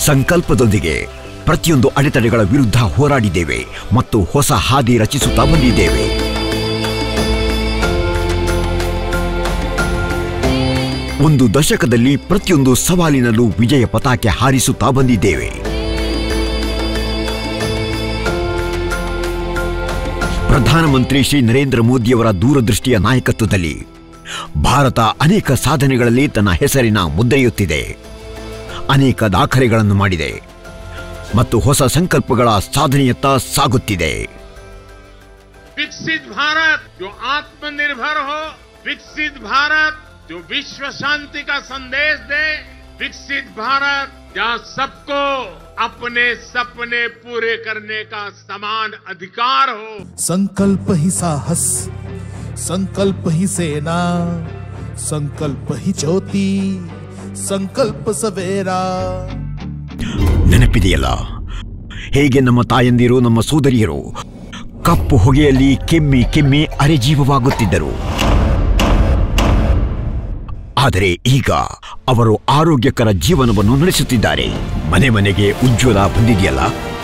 ಸಂಕಲ್ಪದೊಂದಿಗೆ ಪ್ರತಿಯೊಂದು ಅಡೆತಡೆಗಳ ವಿರುದ್ಧ ಹೋರಾಡಿದ್ದೇವೆ ಮತ್ತು ಹೊಸ ಹಾದಿ ರಚಿಸುತ್ತಾ ಬಂದಿದ್ದೇವೆ ಒಂದು ದಶಕದಲ್ಲಿ ಪ್ರತಿಯೊಂದು ಸವಾಲಿನಲ್ಲೂ ವಿಜಯ ಪತಾಕೆ ಹಾರಿಸುತ್ತಾ ಬಂದಿದ್ದೇವೆ ಪ್ರಧಾನಮಂತ್ರಿ ಶ್ರೀ ನರೇಂದ್ರ ಮೋದಿಯವರ ದೂರದೃಷ್ಟಿಯ ನಾಯಕತ್ವದಲ್ಲಿ ಭಾರತ ಅನೇಕ ಸಾಧನೆಗಳಲ್ಲಿ ತನ್ನ ಹೆಸರಿನ ಮುದ್ರೆಯುತ್ತಿದೆ ಅನೇಕ ದಾಖಲೆಗಳನ್ನು ಮಾಡಿದೆ ಮತ್ತು ಹೊಸ ಸಂಕಲ್ಪಗಳ ಸಾಧನೆಯತ್ತ ಸಾಗುತ್ತಿದೆ विकसित भारत जो आत्मनिर्भर हो विकसित भारत जो विश्व शांति का संदेश दे विकसित भारत जहाँ सबको अपने सपने पूरे करने का समान अधिकार हो संकल्प ही साहस संकल्प ही सेना संकल्प ही ज्योति संकल्प सवेरा ನೆನಪಿದೆಯಲ್ಲ ಹೇಗೆ ನಮ್ಮ ತಾಯಂದಿರು ನಮ್ಮ ಸೋದರಿಯರು ಕಪ್ಪು ಹೊಗೆಯಲ್ಲಿ ಕೆಮ್ಮಿ ಕೆಮ್ಮಿ ಅರೆಜೀವವಾಗುತ್ತಿದ್ದರು ಆದರೆ ಈಗ ಅವರು ಆರೋಗ್ಯಕರ ಜೀವನವನ್ನು ನಡೆಸುತ್ತಿದ್ದಾರೆ ಮನೆ ಮನೆಗೆ ಉಜ್ವಲ ಬಂದಿದೆಯಲ್ಲ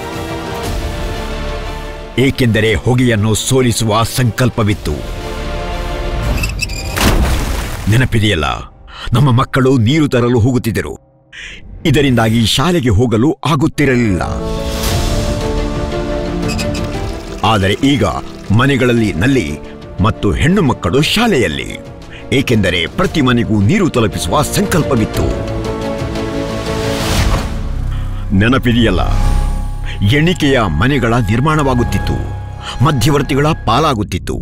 ಏಕೆಂದರೆ ಹೊಗೆಯನ್ನು ಸೋಲಿಸುವ ಸಂಕಲ್ಪವಿತ್ತು ನೆನಪಿದೆಯಲ್ಲ ನಮ್ಮ ಮಕ್ಕಳು ನೀರು ತರಲು ಹೋಗುತ್ತಿದ್ದರು ಇದರಿಂದಾಗಿ ಶಾಲೆಗೆ ಹೋಗಲು ಆಗುತ್ತಿರಲಿಲ್ಲ ಆದರೆ ಈಗ ಮನೆಗಳಲ್ಲಿ ನಲ್ಲಿ ಮತ್ತು ಹೆಣ್ಣು ಮಕ್ಕಳು ಶಾಲೆಯಲ್ಲಿ ಏಕೆಂದರೆ ಪ್ರತಿ ಮನೆಗೂ ನೀರು ತಲುಪಿಸುವ ಸಂಕಲ್ಪವಿತ್ತು ನೆನಪಿದೆಯಲ್ಲ ಎಣಿಕೆಯ ಮನೆಗಳ ನಿರ್ಮಾಣವಾಗುತ್ತಿತ್ತು ಮಧ್ಯವರ್ತಿಗಳ ಪಾಲಾಗುತ್ತಿತ್ತು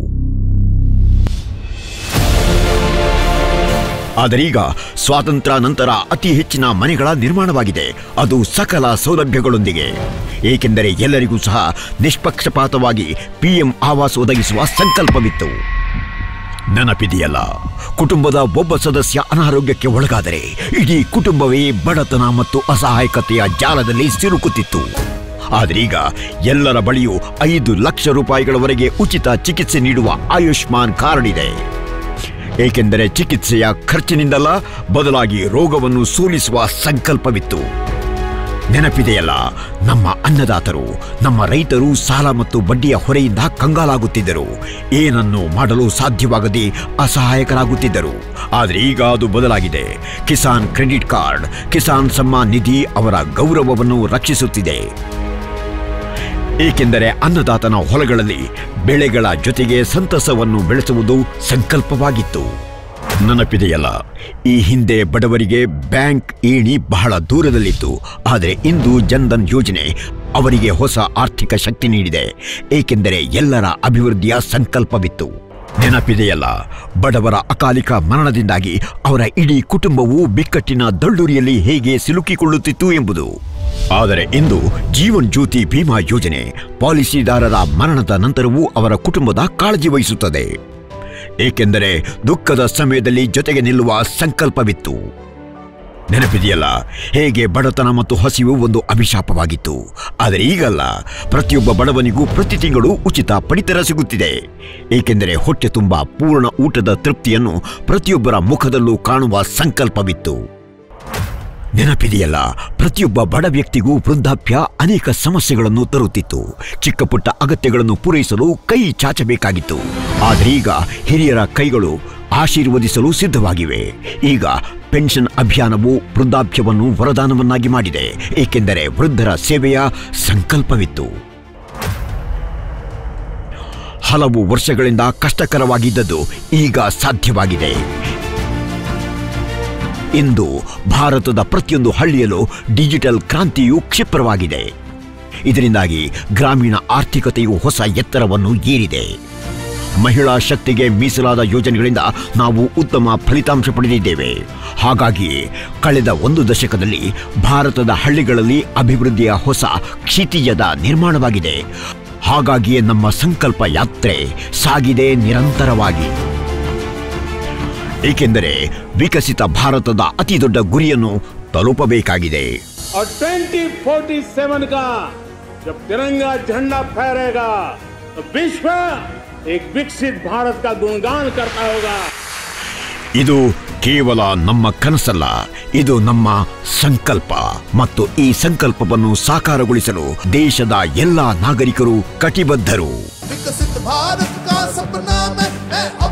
ಆದರೀಗ ಸ್ವಾತಂತ್ರ್ಯ ನಂತರ ಅತಿ ಹೆಚ್ಚಿನ ಮನೆಗಳ ನಿರ್ಮಾಣವಾಗಿದೆ ಅದು ಸಕಲ ಸೌಲಭ್ಯಗಳೊಂದಿಗೆ ಏಕೆಂದರೆ ಎಲ್ಲರಿಗೂ ಸಹ ನಿಷ್ಪಕ್ಷಪಾತವಾಗಿ ಪಿಎಂ ಆವಾಸ್ ಒದಗಿಸುವ ಸಂಕಲ್ಪವಿತ್ತು ನೆನಪಿದೆಯಲ್ಲ ಕುಟುಂಬದ ಒಬ್ಬ ಸದಸ್ಯ ಅನಾರೋಗ್ಯಕ್ಕೆ ಒಳಗಾದರೆ ಇಡೀ ಕುಟುಂಬವೇ ಬಡತನ ಮತ್ತು ಅಸಹಾಯಕತೆಯ ಜಾಲದಲ್ಲಿ ಸಿಲುಕುತ್ತಿತ್ತು ಆದ್ರೀಗ ಎಲ್ಲರ ಬಳಿಯೂ ಐದು ಲಕ್ಷ ರೂಪಾಯಿಗಳವರೆಗೆ ಉಚಿತ ಚಿಕಿತ್ಸೆ ನೀಡುವ ಆಯುಷ್ಮಾನ್ ಕಾರ್ಡ್ ಇದೆ ಏಕೆಂದರೆ ಚಿಕಿತ್ಸೆಯ ಖರ್ಚಿನಿಂದಲ್ಲ ಬದಲಾಗಿ ರೋಗವನ್ನು ಸೋಲಿಸುವ ಸಂಕಲ್ಪವಿತ್ತು ನೆನಪಿದೆಯಲ್ಲ ನಮ್ಮ ಅನ್ನದಾತರು ನಮ್ಮ ರೈತರು ಸಾಲ ಮತ್ತು ಬಡ್ಡಿಯ ಹೊರೆಯಿಂದ ಕಂಗಾಲಾಗುತ್ತಿದ್ದರು ಏನನ್ನು ಮಾಡಲು ಸಾಧ್ಯವಾಗದೆ ಅಸಹಾಯಕರಾಗುತ್ತಿದ್ದರು ಆದರೆ ಈಗ ಅದು ಬದಲಾಗಿದೆ ಕಿಸಾನ್ ಕ್ರೆಡಿಟ್ ಕಾರ್ಡ್ ಕಿಸಾನ್ ಸಮ್ಮಾನ್ ನಿಧಿ ಅವರ ಗೌರವವನ್ನು ರಕ್ಷಿಸುತ್ತಿದೆ ಏಕೆಂದರೆ ಅನ್ನದಾತನ ಹೊಲಗಳಲ್ಲಿ ಬೆಳೆಗಳ ಜೊತೆಗೆ ಸಂತಸವನ್ನು ಬೆಳೆಸುವುದು ಸಂಕಲ್ಪವಾಗಿತ್ತು ನೆನಪಿದೆಯಲ್ಲ ಈ ಹಿಂದೆ ಬಡವರಿಗೆ ಬ್ಯಾಂಕ್ ಏಣಿ ಬಹಳ ದೂರದಲ್ಲಿತ್ತು ಆದರೆ ಇಂದು ಜನ್ಧನ್ ಯೋಜನೆ ಅವರಿಗೆ ಹೊಸ ಆರ್ಥಿಕ ಶಕ್ತಿ ನೀಡಿದೆ ಏಕೆಂದರೆ ಎಲ್ಲರ ಅಭಿವೃದ್ಧಿಯ ಸಂಕಲ್ಪವಿತ್ತು ನೆನಪಿದೆಯಲ್ಲ ಬಡವರ ಅಕಾಲಿಕ ಮರಣದಿಂದಾಗಿ ಅವರ ಇಡೀ ಕುಟುಂಬವು ಬಿಕ್ಕಟ್ಟಿನ ದಳ್ಳುರಿಯಲ್ಲಿ ಹೇಗೆ ಸಿಲುಕಿಕೊಳ್ಳುತ್ತಿತ್ತು ಎಂಬುದು ಆದರೆ ಇಂದು ಜೀವನ್ ಜ್ಯೋತಿ ಭೀಮಾ ಯೋಜನೆ ಪಾಲಿಸಿದಾರರ ಮರಣದ ನಂತರವೂ ಅವರ ಕುಟುಂಬದ ಕಾಳಜಿ ವಹಿಸುತ್ತದೆ ಏಕೆಂದರೆ ದುಃಖದ ಸಮಯದಲ್ಲಿ ಜೊತೆಗೆ ನಿಲ್ಲುವ ಸಂಕಲ್ಪವಿತ್ತು ನೆನಪಿದೆಯಲ್ಲ ಹೇಗೆ ಬಡತನ ಮತ್ತು ಹಸಿವು ಒಂದು ಅಭಿಶಾಪವಾಗಿತ್ತು ಆದರೆ ಈಗಲ್ಲ ಪ್ರತಿಯೊಬ್ಬ ಬಡವನಿಗೂ ಪ್ರತಿ ತಿಂಗಳು ಉಚಿತ ಪಡಿತರ ಸಿಗುತ್ತಿದೆ ಏಕೆಂದರೆ ಹೊಟ್ಟೆ ತುಂಬ ಪೂರ್ಣ ಊಟದ ತೃಪ್ತಿಯನ್ನು ಪ್ರತಿಯೊಬ್ಬರ ಮುಖದಲ್ಲೂ ಕಾಣುವ ಸಂಕಲ್ಪವಿತ್ತು ನೆನಪಿದೆಯಲ್ಲ ಪ್ರತಿಯೊಬ್ಬ ಬಡ ವ್ಯಕ್ತಿಗೂ ವೃದ್ಧಾಪ್ಯ ಅನೇಕ ಸಮಸ್ಯೆಗಳನ್ನು ತರುತ್ತಿತ್ತು ಚಿಕ್ಕ ಪುಟ್ಟ ಅಗತ್ಯಗಳನ್ನು ಪೂರೈಸಲು ಕೈ ಚಾಚಬೇಕಾಗಿತ್ತು ಆದರೆ ಈಗ ಹಿರಿಯರ ಕೈಗಳು ಆಶೀರ್ವದಿಸಲು ಸಿದ್ಧವಾಗಿವೆ ಈಗ ಪೆನ್ಷನ್ ಅಭಿಯಾನವು ವೃದ್ಧಾಪ್ಯವನ್ನು ವರದಾನವನ್ನಾಗಿ ಮಾಡಿದೆ ಏಕೆಂದರೆ ವೃದ್ಧರ ಸೇವೆಯ ಸಂಕಲ್ಪವಿತ್ತು ಹಲವು ವರ್ಷಗಳಿಂದ ಕಷ್ಟಕರವಾಗಿದ್ದದ್ದು ಈಗ ಸಾಧ್ಯವಾಗಿದೆ ಇಂದು ಭಾರತದ ಪ್ರತಿಯೊಂದು ಹಳ್ಳಿಯಲ್ಲೂ ಡಿಜಿಟಲ್ ಕ್ರಾಂತಿಯು ಕ್ಷಿಪ್ರವಾಗಿದೆ ಇದರಿಂದಾಗಿ ಗ್ರಾಮೀಣ ಆರ್ಥಿಕತೆಯು ಹೊಸ ಎತ್ತರವನ್ನು ಏರಿದೆ ಮಹಿಳಾ ಶಕ್ತಿಗೆ ಮೀಸಲಾದ ಯೋಜನೆಗಳಿಂದ ನಾವು ಉತ್ತಮ ಫಲಿತಾಂಶ ಪಡೆದಿದ್ದೇವೆ ಹಾಗಾಗಿ ಕಳೆದ ಒಂದು ದಶಕದಲ್ಲಿ ಭಾರತದ ಹಳ್ಳಿಗಳಲ್ಲಿ ಅಭಿವೃದ್ಧಿಯ ಹೊಸ ಕ್ಷಿತಿಯದ ನಿರ್ಮಾಣವಾಗಿದೆ ಹಾಗಾಗಿಯೇ ನಮ್ಮ ಸಂಕಲ್ಪ ಯಾತ್ರೆ ಸಾಗಿದೆ ನಿರಂತರವಾಗಿ ಏಕೆಂದರೆ ವಿಕಸಿತ ಭಾರತದ ಅತಿ ದೊಡ್ಡ ಗುರಿಯನ್ನು ತಲುಪಬೇಕಾಗಿದೆ और 2047 का जब तिरंगा झंडा फहरेगा तो विश्व एक विकसित भारत का गुणगान करता होगा ಇದು ಕೇವಲ ನಮ್ಮ ಕನಸಲ್ಲ ಇದು ನಮ್ಮ ಸಂಕಲ್ಪ ಮತ್ತು ಈ ಸಂಕಲ್ಪವನ್ನು ಸಾಕಾರಗೊಳಿಸಲು ದೇಶದ ಎಲ್ಲಾ ನಾಗರಿಕರು ಕಟಿಬದ್ಧರು विकसित भारत का सपना मैं मैं